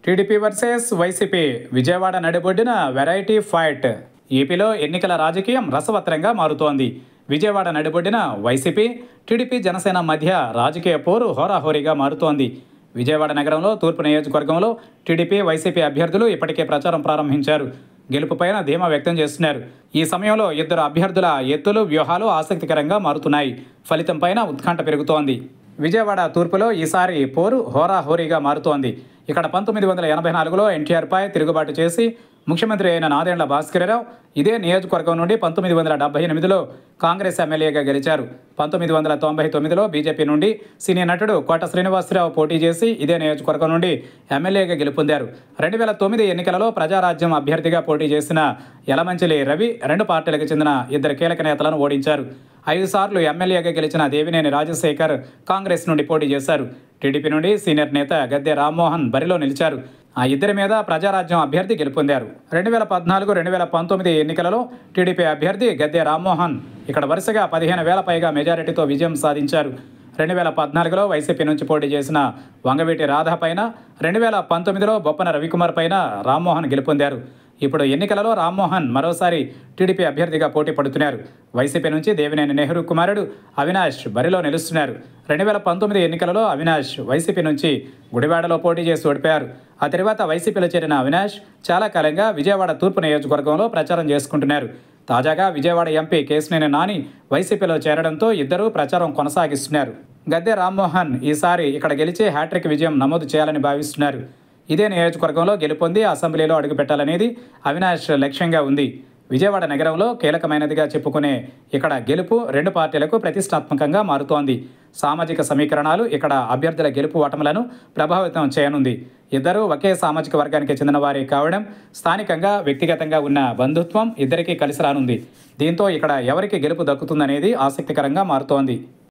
TDP versus YCP Vijayawada నడిబొడ్డిన variety fight ఏపీలో ఎన్నికల రాజకీయం రసవత్రంగా మారుతోంది విజయవాడ నడిబొడ్డిన వైసీపీ టీడీపీ జనసేన మధ్య రాజకీయ పోరు హోరాహోరీగా మారుతోంది విజయవాడ నగరంలో తూర్పు నియోజకవర్గంలో టీడీపీ వైసీపీ అభ్యర్థులు ఇప్పటికే ప్రచారం ప్రారంభించారు గెలుపుపైన ధీమా వ్యక్తం చేస్తున్నారు ఈ సమయంలో ఇద్దరు అభ్యర్థుల ఎత్తులు వ్యూహాలు ఆసక్తికరంగా మారుతున్నాయి ఫలితంపైన ఉత్కంఠ పెరుగుతోంది విజయవాడ తూర్పులో ఈసారి పోరు హోరాహోరీగా మారుతోంది ఇక్కడ పంతొమ్మిది వందల ఎనభై నాలుగులో ఎన్టీఆర్పై తిరుగుబాటు చేసి ముఖ్యమంత్రి అయిన నాదెండ్ల భాస్కరరావు ఇదే నియోజకవర్గం నుండి పంతొమ్మిది వందల డెబ్బై ఎనిమిదిలో కాంగ్రెస్ ఎమ్మెల్యేగా గెలిచారు పంతొమ్మిది వందల తొంభై తొమ్మిదిలో బీజేపీ నుండి సినీ నటుడు కోట శ్రీనివాసరావు పోటీ చేసి ఇదే నియోజకవర్గం నుండి ఎమ్మెల్యేగా గెలుపొందారు రెండు వేల తొమ్మిది ఎన్నికలలో ప్రజారాజ్యం అభ్యర్థిగా పోటీ చేసిన యలమంచిలి రవి రెండు పార్టీలకు చెందిన ఇద్దరు కీలక నేతలను ఓడించారు ఐదు సార్లు ఎమ్మెల్యేగా గెలిచిన దేవినేని రాజశేఖర్ కాంగ్రెస్ నుండి పోటీ చేశారు టీడీపీ నుండి సీనియర్ నేత గద్దె రామ్మోహన్ బరిలో నిలిచారు ఆ ఇద్దరి మీద ప్రజారాజ్యం అభ్యర్థి గెలుపొందారు రెండు వేల పద్నాలుగు రెండు వేల పంతొమ్మిది ఎన్నికలలో టీడీపీ అభ్యర్థి గద్దె రామ్మోహన్ ఇక్కడ వరుసగా పదిహేను వేల పైగా మెజారిటీతో విజయం సాధించారు రెండు వేల పద్నాలుగులో వైసీపీ నుంచి పోటీ చేసిన వంగవీటి రాధ పైన రెండు వేల పంతొమ్మిదిలో బొప్పన రవికుమార్ పైన రామ్మోహన్ గెలుపొందారు ఇప్పుడు ఎన్నికలలో రామ్మోహన్ మరోసారి టీడీపీ అభ్యర్థిగా పోటీ పడుతున్నారు వైసీపీ నుంచి దేవినేని నెహ్రూ కుమారుడు అవినాష్ బరిలో నిలుస్తున్నారు రెండు వేల పంతొమ్మిది ఎన్నికలలో అవినాష్ వైసీపీ నుంచి గుడివాడలో పోటీ చేసి ఓడిపోయారు ఆ తర్వాత వైసీపీలో చేరిన అవినాష్ చాలా కాలంగా విజయవాడ తూర్పు నియోజకవర్గంలో ప్రచారం చేసుకుంటున్నారు తాజాగా విజయవాడ ఎంపీ కేశినేని నాని వైసీపీలో చేరడంతో ఇద్దరూ ప్రచారం కొనసాగిస్తున్నారు గద్దె రామ్మోహన్ ఈసారి ఇక్కడ గెలిచి హ్యాట్రిక్ విజయం నమోదు చేయాలని భావిస్తున్నారు ఇదే నియోజకవర్గంలో గెలుపొంది అసెంబ్లీలో అడుగుపెట్టాలనేది అవినాష్ లక్ష్యంగా ఉంది విజయవాడ నగరంలో కీలకమైనదిగా చెప్పుకునే ఇక్కడ గెలుపు రెండు పార్టీలకు ప్రతిష్టాత్మకంగా మారుతోంది సామాజిక సమీకరణాలు ఇక్కడ అభ్యర్థుల గెలుపు ఓటములను ప్రభావితం చేయనుంది ఇద్దరూ ఒకే సామాజిక వర్గానికి చెందిన వారే కావడం స్థానికంగా వ్యక్తిగతంగా ఉన్న బంధుత్వం ఇద్దరికీ కలిసి రానుంది దీంతో ఇక్కడ ఎవరికి గెలుపు దక్కుతుందనేది ఆసక్తికరంగా మారుతోంది